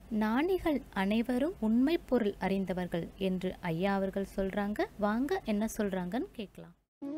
ஞானிகள் அனைவரும் உண்மை பொருள் அறிந்தவர்கள் என்று ஐயா அவர்கள் சொல்றாங்க வாங்க என்ன சொல்றாங்கன்னு கேட்கலாம்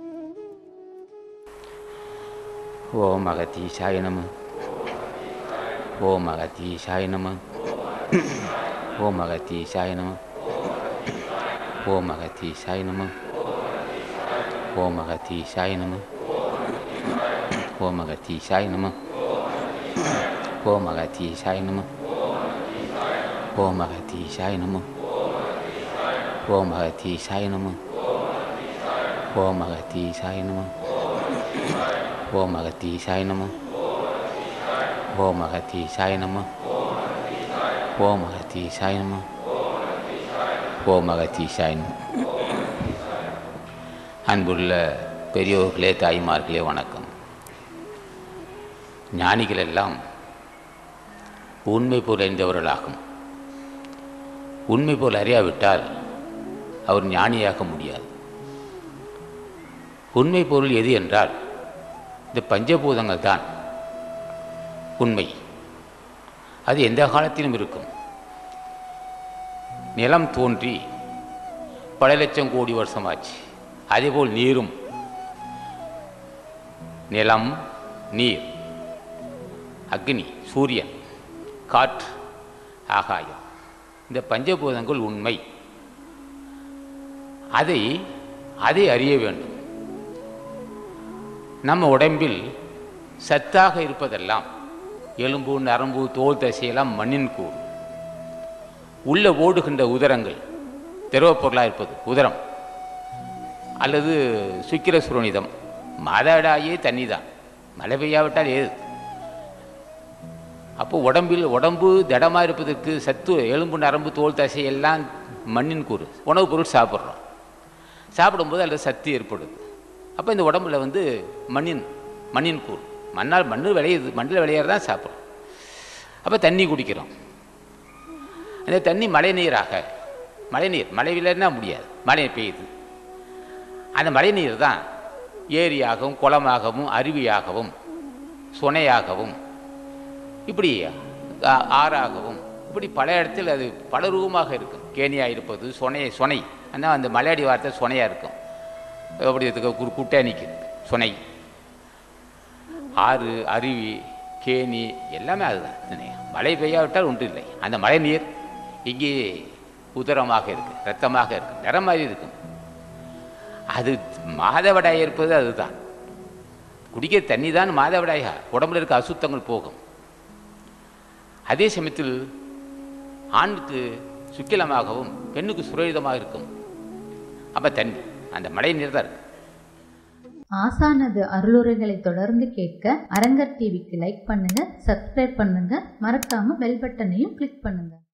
ஓம் அகத்தீசாய நம ஓம் அகத்தீசாய நம ஓம் அகத்தீசாய நம ஓம் அகத்தீசாய நம ஓம் அகத்தீசாய நம ஓம் அகத்தீசாய நம ஓம் அகத்தீசாய நம ஓம் அகத்தீசாய நம ஓம் அகத்தீசாய நம ஓம் அகத்தீசாய நம ஓம் அகத்தீசாய நம ஓம் அகத்தீசாய நம ஓம் அகத்தீசாய நம ஓம் அகத்தீசாய நம அன்புள்ள பெரியோர்களே தாய்மார்களே வணக்கம் ஞானிகள் எல்லாம் உண்மை போல் அறிந்தவர்களாகும் உண்மை போல் அறியாவிட்டால் அவர் ஞானியாக முடியாது உண்மை பொருள் எது என்றால் இந்த பஞ்சபூதங்கள் தான் உண்மை அது எந்த காலத்திலும் இருக்கும் நிலம் தோன்றி பல லட்சம் கோடி வருஷமாச்சு அதேபோல் நீரும் நிலம் நீர் அக்னி சூரியன் காற்று ஆகாயம் இந்த பஞ்சபூதங்கள் உண்மை அதை அதை அறிய வேண்டும் நம்ம உடம்பில் சத்தாக இருப்பதெல்லாம் எலும்பு நரம்பு தோல் தசையெல்லாம் மண்ணின் கூறு உள்ள ஓடுகின்ற உதரங்கள் திரவப் பொருளாக இருப்பது உதரம் அல்லது சுக்கிர சுரணிதம் மாதாடாயே தண்ணி தான் மழை பெய்யாவிட்டால் ஏது அப்போ உடம்பில் உடம்பு திடமாக இருப்பதற்கு சத்து எலும்பு நரம்பு தோல் தசை எல்லாம் மண்ணின் கூறு உணவுப் பொருள் சாப்பிட்றோம் சாப்பிடும்போது அதில் சத்து ஏற்படுது அப்போ இந்த உடம்புல வந்து மண்ணின் மண்ணின் கூழ் மண்ணால் மண்ணு விளையுது மண்ணில் விளையிறதான் சாப்பிட்றோம் அப்போ தண்ணி குடிக்கிறோம் அந்த தண்ணி மழை நீராக மழை நீர் மழை இல்லைன்னா முடியாது மழை பெய்யுது அந்த மழை நீர் தான் ஏரியாகவும் குளமாகவும் அருவியாகவும் சுனையாகவும் இப்படி ஆ- ஆறாகவும் இப்படி பல இடத்தில் அது பல ரூபமாக இருக்கும் கேணியாக இருப்பது சுனை சுனை ஆனால் அந்த மலையாடி வார்த்தை சுனையாக இருக்கும் அப்படி இதுக்கு ஒரு குட்டை நிற்குது சுனை ஆறு அருவி கேணி எல்லாமே அதுதான் துணை. மழை பெய்யாவிட்டால் ஒன்று இல்லை அந்த மழை நீர் இங்கே உதரமாக இருக்கு ரத்தமாக இருக்கு நிறம் மாதிரி இருக்கும் அது மாதவிடாய் இருப்பது அதுதான் குடிக்கிற தண்ணி தான் மாதவிடாயா உடம்புல இருக்க அசுத்தங்கள் போகும் அதே சமயத்தில் ஆணுக்கு சுக்கிலமாகவும் பெண்ணுக்கு சுரழிதமாக இருக்கும் அப்போ தண்ணி அந்த மழை நீர் தான் இருக்கு ஆசானது அருளுரைகளை தொடர்ந்து கேட்க அரங்கர் டிவிக்கு லைக் பண்ணுங்க சப்ஸ்கிரைப் பண்ணுங்க மறக்காம பெல் பட்டனையும் கிளிக் பண்ணுங்க